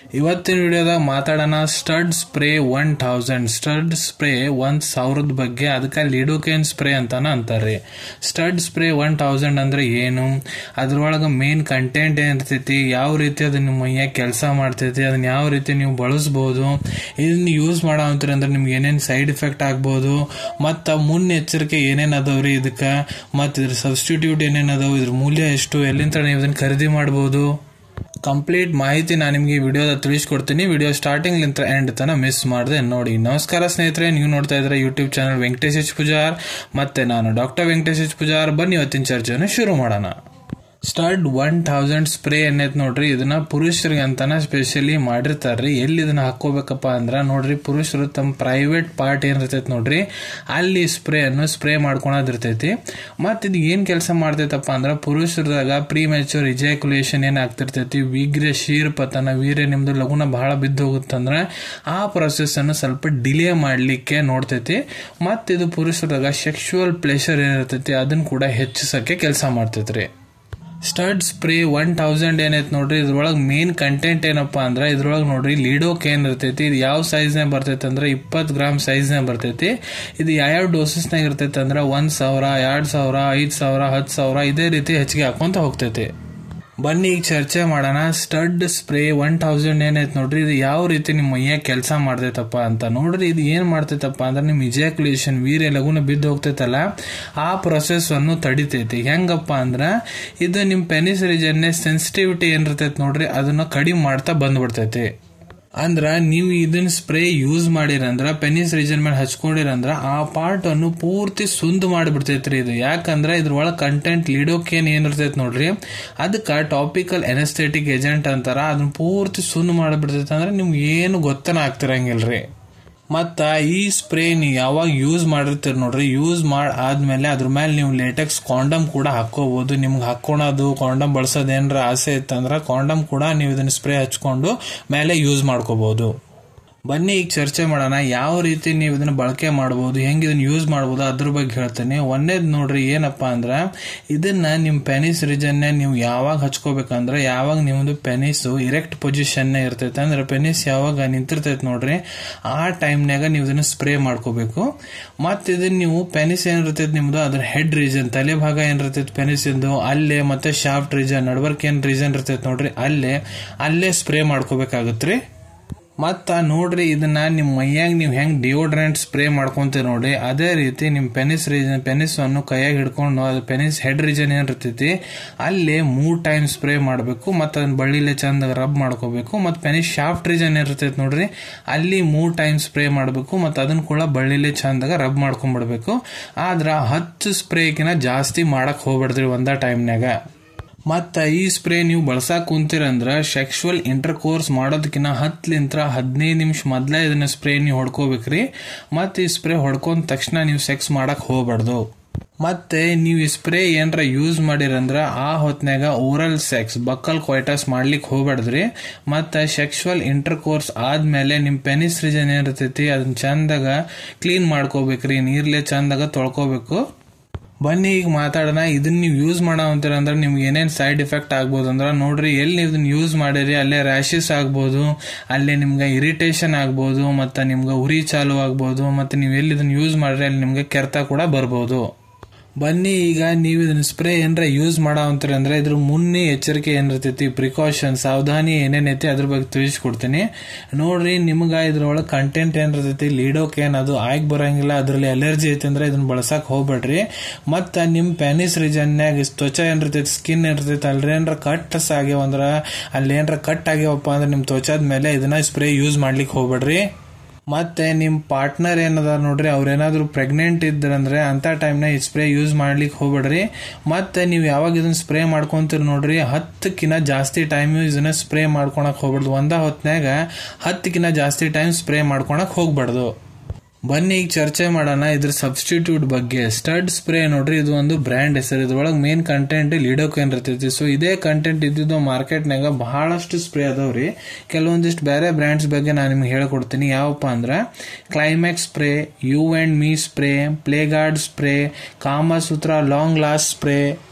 ಇವತ್ತಿನ ವಿಡಿಯೋದಾಗ ಮಾತಾಡೋಣ stud spray one thousand stud spray ಒಂದ್ ಸಾವಿರದ ಬಗ್ಗೆ ಅದಕ್ಕೆ ಲಿಡೋಕೇನ್ ಸ್ಪ್ರೇ ಅಂತಾನ ಅಂತಾರ್ರಿ ಸ್ಟಡ್ ಸ್ಪ್ರೇ ಒನ್ ಥೌಸಂಡ್ ಅಂದ್ರೆ ಏನು ಅದ್ರೊಳಗೆ ಮೇನ್ ಕಂಟೆಂಟ್ ಏನಿರ್ತೈತಿ ಯಾವ ರೀತಿ ಅದು ನಿಮ್ಮ ಮೈಯಾಗ ಕೆಲಸ ಮಾಡ್ತೈತಿ ಅದನ್ನ ಯಾವ ರೀತಿ ನೀವು ಬಳಸ್ಬೋದು ಇದನ್ನ ಯೂಸ್ ಮಾಡೋ ಅಂತೀರಿ ಅಂದ್ರೆ ನಿಮ್ಗೆ ಏನೇನು ಸೈಡ್ ಎಫೆಕ್ಟ್ ಆಗ್ಬೋದು ಮತ್ತು ಮುನ್ನೆಚ್ಚರಿಕೆ ಏನೇನು ಅದಾವ್ರಿ ಇದಕ್ಕೆ ಮತ್ತು ಇದ್ರ ಸಬ್ಸ್ಟಿಟ್ಯೂಟ್ ಏನೇನು ಅದಾವ ಇದ್ರ ಮೂಲ್ಯ ಎಷ್ಟು ಎಲ್ಲಿಂದ ನೀವು ಇದನ್ನ ಖರೀದಿ ಮಾಡ್ಬೋದು ಕಂಪ್ಲೀಟ್ ಮಾಹಿತಿ ನಾನು ನಿಮಗೆ ವಿಡಿಯೋದ ತಿಳಿಸ್ಕೊಡ್ತೀನಿ ವಿಡಿಯೋ ಸ್ಟಾರ್ಟಿಂಗ್ ಲಿಂತ ಎಂಡ್ ತನ ಮಿಸ್ ಮಾಡಿದೆ ನೋಡಿ ನಮಸ್ಕಾರ ಸ್ನೇಹಿತರೆ ನೀವು ನೋಡ್ತಾ ಇದ್ರೆ YouTube channel Venkatesh H Pujar ಮತ್ತೆ ನಾನು ಡಾಕ್ಟರ್ ವೆಂಕಟೇಶ್ ಎಚ್ ಪೂಜಾರ್ ಬನ್ನಿ ಇವತ್ತಿನ ಚರ್ಚೆಯನ್ನು ಶುರು ಮಾಡೋಣ ಸ್ಟಡ್ ಒನ್ ಥೌಸಂಡ್ ಸ್ಪ್ರೇ ಅನ್ನೈತ್ ನೋಡ್ರಿ ಇದನ್ನ ಪುರುಷರಿಗೆ ಅಂತಾನ ಸ್ಪೆಷಲಿ ಮಾಡಿರ್ತಾರ್ರಿ ಎಲ್ಲಿ ಇದನ್ನ ಹಾಕೋಬೇಕಪ್ಪ ಅಂದ್ರ ನೋಡ್ರಿ ಪುರುಷರು ತಮ್ಮ ಪ್ರೈವೇಟ್ ಪಾರ್ಟ್ ಏನಿರ್ತೈತಿ ನೋಡ್ರಿ ಅಲ್ಲಿ ಸ್ಪ್ರೇ ಅನ್ನು ಸ್ಪ್ರೇ ಮಾಡ್ಕೊಳೋದಿರ್ತೈತಿ ಮತ್ ಇದು ಏನ್ ಕೆಲಸ ಮಾಡ್ತೈತಪ್ಪ ಅಂದ್ರ ಪುರುಷರದಾಗ ಪ್ರೀ ಮೆಚೂರ್ ಇಜಾಕ್ಯುಲೇಷನ್ ಏನ್ ಆಗ್ತಿರ್ತೈತಿ ವೀರ್ಯ ಶೀರ್ಪತನ ವೀರ್ಯ ನಿಮ್ದು ಲಗುನ ಬಹಳ ಬಿದ್ದು ಹೋಗುತ್ತಂದ್ರ ಆ ಪ್ರೊಸೆಸ್ ಅನ್ನು ಸ್ವಲ್ಪ ಡಿಲೇ ಮಾಡ್ಲಿಕ್ಕೆ ನೋಡ್ತೈತಿ ಮತ್ ಇದು ಪುರುಷರದಾಗ ಸೆಕ್ಷುವಲ್ ಪ್ಲೆಷರ್ ಏನಿರ್ತೈತಿ ಅದನ್ನ ಕೂಡ ಹೆಚ್ಚಿಸಕ್ಕೆ ಕೆಲಸ ಮಾಡ್ತೈತ್ರಿ ಸ್ಟಡ್ ಸ್ಪ್ರೇ ಒನ್ ಥೌಸಂಡ್ ಏನೈತೆ ನೋಡ್ರಿ ಇದ್ರೊಳಗೆ ಮೇನ್ ಕಂಟೆಂಟ್ ಏನಪ್ಪಾ ಅಂದ್ರೆ ಇದ್ರೊಳಗೆ ನೋಡ್ರಿ ಲೀಡೋಕ್ ಏನ್ ಇರ್ತೈತಿ ಇದು ಯಾವ ಸೈಜ್ನಾಗ ಬರ್ತೈತಿ ಅಂದ್ರೆ ಇಪ್ಪತ್ತು ಗ್ರಾಮ್ ಸೈಜ್ನಾಗ ಬರ್ತೈತಿ ಇದು ಯಾವ್ಯಾವ ಡೋಸಸ್ನಾಗ ಇರ್ತೈತಿ ಅಂದ್ರೆ ಒಂದ್ ಸಾವಿರ ಎರಡ್ ಸಾವಿರ ಐದ್ ಸಾವಿರ ಹತ್ತು ಸಾವಿರ ಇದೇ ರೀತಿ ಹೆಚ್ಚಿಗೆ ಹಾಕೊಂತ ಹೋಗ್ತೈತಿ ಬನ್ನಿ ಈಗ ಚರ್ಚೆ ಮಾಡೋಣ ಸ್ಟಡ್ ಸ್ಪ್ರೇ ಒನ್ ಥೌಸಂಡ್ ಏನೈತೆ ನೋಡ್ರಿ ಇದು ಯಾವ ರೀತಿ ನಿಮ್ಮ ಮೈಯಾಗ ಕೆಲಸ ಮಾಡ್ತೈತಪ್ಪ ಅಂತ ನೋಡ್ರಿ ಇದು ಏನ್ ಮಾಡ್ತೈತಪ್ಪ ಅಂದ್ರೆ ನಿಮ್ ಇಜಾಕ್ಯುಲೇಷನ್ ವೀರ್ಯ ಲಗುನ ಬಿದ್ದು ಹೋಗ್ತೈತಲ್ಲ ಆ ಪ್ರೊಸೆಸ್ ಅನ್ನು ತಡಿತೈತಿ ಹೆಂಗಪ್ಪ ಅಂದ್ರ ಇದು ನಿಮ್ ಪೆನಿಸ್ ರೀಜನ್ ಸೆನ್ಸಿಟಿವಿಟಿ ಏನಿರ್ತೈತಿ ನೋಡ್ರಿ ಅದನ್ನ ಕಡಿಮೆ ಮಾಡ್ತಾ ಬಂದ್ಬಿಡ್ತೈತಿ ಅಂದ್ರ ನೀವು ಇದನ್ನ ಸ್ಪ್ರೇ ಯೂಸ್ ಮಾಡಿರಂದ್ರ ಪೆನಿಸ್ ರೀಜನ್ ಮೇಲೆ ಹಚ್ಕೊಂಡಿರಂದ್ರ ಆ ಪಾರ್ಟ್ ಅನ್ನು ಪೂರ್ತಿ ಸುಂದ್ ಮಾಡಿಬಿಡ್ತೈತ್ರಿ ಇದು ಯಾಕಂದ್ರ ಇದ್ರೊಳಗೆ ಕಂಟೆಂಟ್ ಲೀಡೋಕೇನ್ ಏನಿರ್ತೈತಿ ನೋಡ್ರಿ ಅದಕ್ಕೆ ಟಾಪಿಕಲ್ ಎನಸ್ಥೆಟಿಕ್ ಏಜೆಂಟ್ ಅಂತಾರ ಅದನ್ನ ಪೂರ್ತಿ ಸುಂದ್ ಮಾಡಿಬಿಡ್ತೈತಿ ಅಂದ್ರೆ ನಿಮ್ಗೆ ಏನು ಗೊತ್ತನ ಆಗ್ತಿರಂಗಿಲ್ರಿ ಮತ್ತ ಈ ಸ್ಪ್ರೇ ನೀವು ಯಾವಾಗ ಯೂಸ್ ಮಾಡಿರ್ತೀರಿ ನೋಡ್ರಿ ಯೂಸ್ ಮಾಡಿ ಆದ್ಮೇಲೆ ಅದ್ರ ಮೇಲೆ ನೀವು ಲೇಟೆಕ್ಸ್ ಕಾಂಡಮ್ ಕೂಡ ಹಾಕೋಬಹುದು ನಿಮ್ಗೆ ಹಾಕೊಳೋದು ಕಾಂಡಮ್ ಬಳಸೋದು ಏನಾರ ಆಸೆ ಇತ್ತಂದ್ರೆ ಕಾಂಡಮ್ ಕೂಡ ನೀವು ಇದನ್ನ ಸ್ಪ್ರೇ ಹಚ್ಕೊಂಡು ಮೇಲೆ ಯೂಸ್ ಮಾಡ್ಕೋಬಹುದು ಬನ್ನಿ ಈಗ ಚರ್ಚೆ ಮಾಡೋಣ ಯಾವ ರೀತಿ ನೀವು ಇದನ್ನ ಬಳಕೆ ಮಾಡಬಹುದು ಹೆಂಗ್ ಇದನ್ನ ಯೂಸ್ ಮಾಡಬಹುದು ಅದ್ರ ಬಗ್ಗೆ ಹೇಳ್ತೇನೆ ಒಂದೇದ್ ನೋಡ್ರಿ ಏನಪ್ಪಾ ಅಂದ್ರ ಇದನ್ನ ನಿಮ್ ಪೆನಿಸ್ ರೀಜನ್ ನೀವು ಯಾವಾಗ ಹಚ್ಕೋಬೇಕಂದ್ರ ಯಾವಾಗ ನಿಮ್ದು ಪೆನಿಸ್ ಇರೆಕ್ಟ್ ಪೊಸಿಷನ್ ಇರ್ತೈತೆ ಅಂದ್ರೆ ಪೆನಿಸ್ ಯಾವಾಗ ನಿಂತಿರ್ತೈತೆ ನೋಡ್ರಿ ಆ ಟೈಮ್ನಾಗ ನೀವು ಇದನ್ನ ಸ್ಪ್ರೇ ಮಾಡ್ಕೋಬೇಕು ಮತ್ ಇದನ್ನ ನೀವು ಪೆನಿಸ್ ಏನಿರ್ತೈತೆ ನಿಮ್ದು ಅದ್ರ ಹೆಡ್ ರೀಜನ್ ತಲೆ ಭಾಗ ಏನಿರ್ತೈತೆ ಪೆನಿಸ್ ಇಂದು ಅಲ್ಲೇ ಮತ್ತೆ ಶಾಫ್ಟ್ ರೀಜನ್ ನಡ್ವರ್ಕ್ ಏನ್ ರೀಜನ್ ಇರ್ತೈತೆ ನೋಡ್ರಿ ಅಲ್ಲೇ ಅಲ್ಲೇ ಸ್ಪ್ರೇ ಮಾಡ್ಕೋಬೇಕಾಗತ್ರಿ ಮತ್ತ ನೋಡ್ರಿ ಇದನ್ನ ನಿಮ್ಮ ಮೈಯಾಗ ನೀವು ಹೆಂಗ್ ಡಿಯೋಡ್ರೆಂಟ್ ಸ್ಪ್ರೇ ಮಾಡ್ಕೊಂತೀರಿ ನೋಡ್ರಿ ಅದೇ ರೀತಿ ನಿಮ್ಮ ಪೆನಿಸ್ ರೀಜನ್ ಪೆನಿಸ್ ಅನ್ನು ಕೈಯಾಗ ಹಿಡ್ಕೊಂಡು ಅದು ಪೆನಿಸ್ ಹೆಡ್ ರೀಜನ್ ಏನಿರ್ತೈತಿ ಅಲ್ಲಿ ಮೂರ್ ಟೈಮ್ ಸ್ಪ್ರೇ ಮಾಡಬೇಕು ಮತ್ತು ಅದನ್ನ ಬಳ್ಳಿಲೆ ಚಂದ ರಬ್ ಮಾಡ್ಕೋಬೇಕು ಮತ್ತು ಪೆನಿಸ್ ಶಾಫ್ಟ್ ರೀಜನ್ ಇರ್ತೈತಿ ನೋಡ್ರಿ ಅಲ್ಲಿ ಮೂರ್ ಟೈಮ್ ಸ್ಪ್ರೇ ಮಾಡಬೇಕು ಮತ್ತು ಅದನ್ನ ಕೂಡ ಬಳ್ಳಿಲೆ ಚಂದಾಗ ರಬ್ ಮಾಡ್ಕೊಂಡ್ಬಿಡ್ಬೇಕು ಆದ್ರ ಹತ್ತು ಸ್ಪ್ರೇಕಿನ ಜಾಸ್ತಿ ಮಾಡಕ್ ಹೋಗ್ಬಿಡ್ದ್ರಿ ಒಂದ ಟೈಮ್ನಾಗ ಮತ್ತ ಈ ಸ್ಪ್ರೇ ನೀವು ಬಳಸಾಕ್ ಕುಂತೀರಂದ್ರ ಸೆಕ್ಷುವಲ್ ಇಂಟರ್ ಕೋರ್ಸ್ ಮಾಡೋದಕ್ಕಿಂತ ಹತ್ಲಿಂತ್ರ ಹದಿನೈದು ನಿಮಿಷ ಮೊದ್ಲೇ ಇದನ್ನ ಸ್ಪ್ರೇ ನೀವು ಹೊಡ್ಕೋಬೇಕ್ರಿ ಮತ್ತ ಈ ಸ್ಪ್ರೇ ಹೊಡ್ಕೊಂಡ ತಕ್ಷಣ ನೀವು ಸೆಕ್ಸ್ ಮಾಡಕ್ ಹೋಗ್ಬಾರ್ದು ಮತ್ತೆ ನೀವು ಈ ಸ್ಪ್ರೇ ಏನರ ಯೂಸ್ ಮಾಡಿರಂದ್ರ ಆ ಹೊತ್ನ್ಯಾಗ ಓರಲ್ ಸೆಕ್ಸ್ ಬಕ್ಕಲ್ ಕ್ವೈಟಸ್ ಮಾಡ್ಲಿಕ್ಕೆ ಹೋಗ್ಬಾರ್ದ್ರಿ ಮತ್ತೆ ಸೆಕ್ಷುವಲ್ ಇಂಟರ್ ಕೋರ್ಸ್ ಆದ್ಮೇಲೆ ನಿಮ್ ಪೆನಿಸ್ ರೀಜನ್ ಏನಿರ್ತೈತಿ ಅದನ್ನ ಚಂದಾಗ ಕ್ಲೀನ್ ಮಾಡ್ಕೋಬೇಕ್ರಿ ನೀರ್ಲೆ ಚಂದಾಗ ತೊಳ್ಕೋಬೇಕು ಬನ್ನಿ ಈಗ ಮಾತಾಡೋಣ ಇದನ್ನ ನೀವು ಯೂಸ್ ಮಾಡೋ ಅಂತೀರ ಅಂದ್ರೆ ನಿಮ್ಗೆ ಏನೇನು ಸೈಡ್ ಎಫೆಕ್ಟ್ ಆಗ್ಬೋದು ಅಂದ್ರೆ ನೋಡ್ರಿ ಎಲ್ಲಿ ನೀವು ಇದನ್ನ ಯೂಸ್ ಮಾಡಿರಿ ಅಲ್ಲೇ ರ್ಯಾಶಸ್ ಆಗ್ಬೋದು ಅಲ್ಲೇ ನಿಮ್ಗೆ ಇರಿಟೇಷನ್ ಆಗ್ಬೋದು ಮತ್ತು ನಿಮ್ಗೆ ಉರಿ ಚಾಲು ಆಗ್ಬೋದು ಮತ್ತು ನೀವು ಎಲ್ಲಿ ಇದನ್ನ ಯೂಸ್ ಮಾಡಿರಿ ಅಲ್ಲಿ ನಿಮ್ಗೆ ಕೆರೆತ ಕೂಡ ಬರ್ಬೋದು ಬನ್ನಿ ಈಗ ನೀವು ಇದನ್ನ ಸ್ಪ್ರೇ ಏನರ ಯೂಸ್ ಮಾಡೋ ಅಂತೀರಿ ಅಂದ್ರೆ ಇದ್ರ ಮುನ್ನೆ ಎಚ್ಚರಿಕೆ ಏನಿರ್ತೈತಿ ಪ್ರಿಕಾಷನ್ ಸಾವಧಾನಿ ಏನೇನೈತಿ ಅದ್ರ ಬಗ್ಗೆ ತಿಳಿಸ್ಕೊಡ್ತೀನಿ ನೋಡ್ರಿ ನಿಮ್ಗ ಇದ್ರೊಳಗೆ ಕಂಟೆಂಟ್ ಏನಿರ್ತೈತಿ ಲೀಡೋಕ್ ಏನ್ ಅದು ಆಗಿ ಬರಂಗಿಲ್ಲ ಅದ್ರಲ್ಲಿ ಅಲರ್ಜಿ ಐತಿ ಅಂದ್ರೆ ಇದನ್ನ ಬಳಸಕ್ ಹೋಗ್ಬೇಡ್ರಿ ಮತ್ತ ನಿಮ್ ಪ್ಯಾನಿಸ್ ರೀಜನ್ಯಾಗ ತ್ವಚ ಏನಿರ್ತೈತಿ ಸ್ಕಿನ್ ಇರ್ತೈತಿ ಅಲ್ರಿ ಏನ್ರ ಕಟ್ಸ್ ಆಗ್ಯಾವ ಅಂದ್ರ ಅಲ್ಲಿ ಏನ್ರ ಕಟ್ ಆಗ್ಯಾವಪ್ಪ ಅಂದ್ರೆ ನಿಮ್ ತ್ವಚದ ಮೇಲೆ ಇದನ್ನ ಸ್ಪ್ರೇ ಯೂಸ್ ಮಾಡ್ಲಿಕ್ಕೆ ಹೋಗ್ಬೇಡ್ರಿ ಮತ್ತೆ ನಿಮ್ಮ ಪಾರ್ಟ್ನರ್ ಏನದ ನೋಡ್ರಿ ಅವ್ರೇನಾದ್ರು ಪ್ರೆಗ್ನೆಂಟ್ ಇದ್ರಂದ್ರೆ ಅಂತ ಟೈಮ್ನ ಈ ಸ್ಪ್ರೇ ಯೂಸ್ ಮಾಡ್ಲಿಕ್ಕೆ ಹೋಗ್ಬೇಡ್ರಿ ಮತ್ತೆ ನೀವು ಯಾವಾಗ ಇದನ್ನ ಸ್ಪ್ರೇ ಮಾಡ್ಕೊಂತೀರಿ ನೋಡ್ರಿ ಹತ್ತಕ್ಕಿಂತ ಜಾಸ್ತಿ ಟೈಮ್ ಇದನ್ನ ಸ್ಪ್ರೇ ಮಾಡ್ಕೊಳಕ್ ಹೋಗ್ಬಾರ್ದು ಒಂದ ಹೊತ್ನ್ಯಾಗ ಹತ್ತಕ್ಕಿಂತ ಜಾಸ್ತಿ ಟೈಮ್ ಸ್ಪ್ರೇ ಮಾಡ್ಕೊಳಕ್ ಹೋಗ್ಬಾರ್ದು ಬನ್ನಿ ಈಗ ಚರ್ಚೆ ಮಾಡೋಣ ಇದ್ರ ಸಬ್ಸ್ಟಿಟ್ಯೂಟ್ ಬಗ್ಗೆ ಸ್ಟಡ್ ಸ್ಪ್ರೇ ನೋಡ್ರಿ ಇದು ಒಂದು ಬ್ರ್ಯಾಂಡ್ ಹೆಸರು ಇದ್ರೊಳಗೆ ಮೇನ್ ಕಂಟೆಂಟ್ ಲಿಡೋಕೇನ್ ಇರ್ತೈತಿ ಸೊ ಇದೇ ಕಂಟೆಂಟ್ ಇದ್ದಿದ್ದು ಮಾರ್ಕೆಟ್ನಾಗ ಬಹಳಷ್ಟು ಸ್ಪ್ರೇ ಅದಾವ್ರಿ ಕೆಲವೊಂದಿಷ್ಟು ಬೇರೆ ಬ್ರ್ಯಾಂಡ್ಸ್ ಬಗ್ಗೆ ನಾನು ನಿಮ್ಗೆ ಹೇಳ್ಕೊಡ್ತೀನಿ ಯಾವಪ್ಪ ಅಂದ್ರೆ Climax spray You and Me spray Playgard spray Kamasutra Long Last spray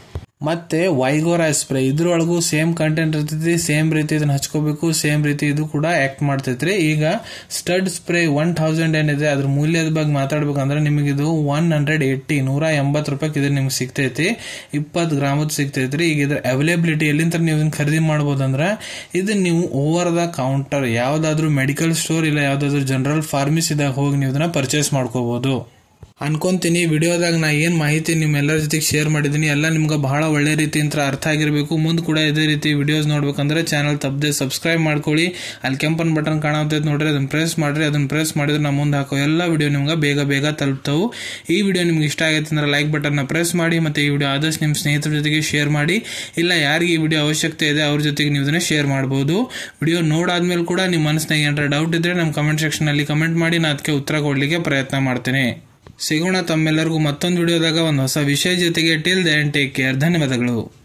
ಮತ್ತೆ ವೈಗೋರಾ ಸ್ಪ್ರೇ ಇದ್ರೊಳಗೂ ಸೇಮ್ ಕಂಟೆಂಟ್ ಇರ್ತೈತಿ ಸೇಮ್ ರೀತಿ ಇದನ್ನ ಹಚ್ಕೋಬೇಕು ಸೇಮ್ ರೀತಿ ಇದು ಕೂಡ ಆಕ್ಟ್ ಮಾಡ್ತೈತ್ರಿ ಈಗ ಸ್ಟಡ್ ಸ್ಪ್ರೇ ಒನ್ ಥೌಸಂಡ್ ಏನಿದೆ ಅದ್ರ ಮೂಲ್ಯದ ಬಗ್ಗೆ ಮಾತಾಡ್ಬೇಕಂದ್ರೆ ನಿಮಗೆ ಇದು ಒನ್ ಹಂಡ್ರೆಡ್ ಏಯ್ಟಿ ನೂರ ಎಂಬತ್ತು ರೂಪಾಯಿ ಇದು ನಿಮ್ಗೆ ಸಿಗ್ತೈತಿ ಇಪ್ಪತ್ತು ಗ್ರಾಮದ ಸಿಗ್ತೈತ್ರಿ ಈಗ ಇದ್ರ ಅವೈಲೇಬಿಲಿಟಿ ಎಲ್ಲಿಂದ ನೀವು ಇದನ್ನ ಖರೀದಿ ಮಾಡ್ಬೋದಂದ್ರೆ ಇದು ನೀವು ಓವರ್ ದ ಕೌಂಟರ್ ಯಾವ್ದಾದ್ರು ಮೆಡಿಕಲ್ ಸ್ಟೋರ್ ಇಲ್ಲ ಯಾವ್ದಾದ್ರು ಜನರಲ್ ಫಾರ್ಮಸಿದಾಗ ಹೋಗಿ ನೀವು ಇದನ್ನ ಪರ್ಚೇಸ್ ಮಾಡ್ಕೋಬಹುದು ಅನ್ಕೊಂತೀನಿ ವಿಡಿಯೋದಾಗ ನಾ ಏನು ಮಾಹಿತಿ ನಿಮ್ಮೆಲ್ಲರ ಜೊತೆಗೆ ಶೇರ್ ಮಾಡಿದ್ದೀನಿ ಎಲ್ಲ ನಿಮ್ಗೆ ಬಹಳ ಒಳ್ಳೆ ರೀತಿಯಿಂದ ಅರ್ಥ ಆಗಿರಬೇಕು ಮುಂದೆ ಕೂಡ ಇದೇ ರೀತಿ ವಿಡಿಯೋಸ್ ನೋಡ್ಬೇಕಂದ್ರೆ ಚಾನಲ್ ತಪ್ಪದೆ ಸಬ್ಸ್ಕ್ರೈಬ್ ಮಾಡ್ಕೊಳ್ಳಿ ಅಲ್ಲಿ ಕೆಂಪನ್ ಬಟನ್ ಕಾಣತೈತೆ ನೋಡ್ರಿ ಅದನ್ನ ಪ್ರೆಸ್ ಮಾಡ್ರಿ ಅದನ್ನ ಪ್ರೆಸ್ ಮಾಡಿದ್ರೆ ನಾ ಮುಂದೆ ಹಾಕೋ ಎಲ್ಲ ವಿಡಿಯೋ ನಿಮ್ಗೆ ಬೇಗ ಬೇಗ ತಲುಪ್ತಾವು ಈ ವಿಡಿಯೋ ನಿಮ್ಗೆ ಇಷ್ಟ ಆಗೈತೆ ಅಂದ್ರೆ ಲೈಕ್ ಬಟನ್ನ ಪ್ರೆಸ್ ಮಾಡಿ ಮತ್ತೆ ಈ ವಿಡಿಯೋ ಆದಷ್ಟು ನಿಮ್ಮ ಸ್ನೇಹಿತರ ಜೊತೆಗೆ ಶೇರ್ ಮಾಡಿ ಇಲ್ಲ ಯಾರಿಗೆ ಈ ವಿಡಿಯೋ ಅವಶ್ಯಕತೆ ಇದೆ ಅವ್ರ ಜೊತೆಗೆ ನೀವು ಇದನ್ನ ಶೇರ್ ಮಾಡ್ಬೋದು ವಿಡಿಯೋ ನೋಡಾದ್ಮೇಲೆ ಕೂಡ ನಿಮ್ಮ ಮನಸ್ಸಿನಾಗ ಏನಾರ ಡೌಟ್ ಇದ್ರೆ ನಮ್ಮ ಕಮೆಂಟ್ ಸೆಕ್ಷನಲ್ಲಿ ಕಮೆಂಟ್ ಮಾಡಿ ನಾನು ಅದಕ್ಕೆ ಉತ್ತರ ಕೊಡಲಿಕ್ಕೆ ಪ್ರಯತ್ನ ಮಾಡ್ತೀನಿ ಸಿಗೋಣ ತಮ್ಮೆಲ್ಲರಿಗೂ ಮತ್ತೊಂದು ವಿಡಿಯೋದಾಗ ಒಂದು ಹೊಸ ವಿಷಯ ಜೊತೆಗೆ ಟಿಲ್ ದೆನ್ ಟೇಕ್ ಕೇರ್ ಧನ್ಯವಾದಗಳು